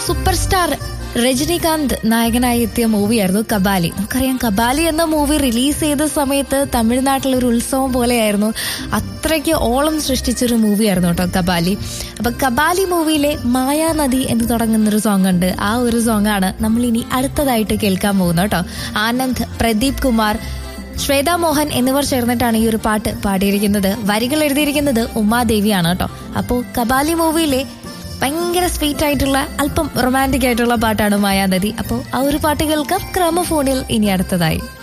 super star Rajinikanth നായകനായി എത്തിയ മൂവിയായിരുന്നു കബാലി നമുക്കറിയാം കബാലി എന്ന മൂവി റിലീസ് ചെയ്ത സമയത്ത് തമിഴ്നാട്ടിൽ ഒരു ഉത്സവം പോലെയായിരുന്നു അത്രയ്ക്ക് ഓളം സൃഷ്ടിച്ചൊരു മൂവിയായിരുന്നു കേട്ടോ കബാലി അപ്പൊ കബാലി മൂവിയിലെ മായാ നദി എന്ന് തുടങ്ങുന്ന ഒരു സോങ് ഉണ്ട് ആ ഒരു സോങ് ആണ് നമ്മൾ ഇനി അടുത്തതായിട്ട് കേൾക്കാൻ പോകുന്നത് കേട്ടോ ആനന്ദ് പ്രദീപ് കുമാർ ശ്വേത മോഹൻ എന്നിവർ ചേർന്നിട്ടാണ് ഈ ഒരു പാട്ട് പാടിയിരിക്കുന്നത് വരികൾ എഴുതിയിരിക്കുന്നത് ഉമാദേവിയാണ് കേട്ടോ അപ്പോൾ കബാലി മൂവിയിലെ ഭയങ്കര സ്വീറ്റ് ആയിട്ടുള്ള അല്പം റൊമാൻറ്റിക് ആയിട്ടുള്ള പാട്ടാണ് മായാനദി അപ്പോൾ ആ ഒരു പാട്ട് കേൾക്കാം ക്രമഫോണിൽ ഇനി അടുത്തതായി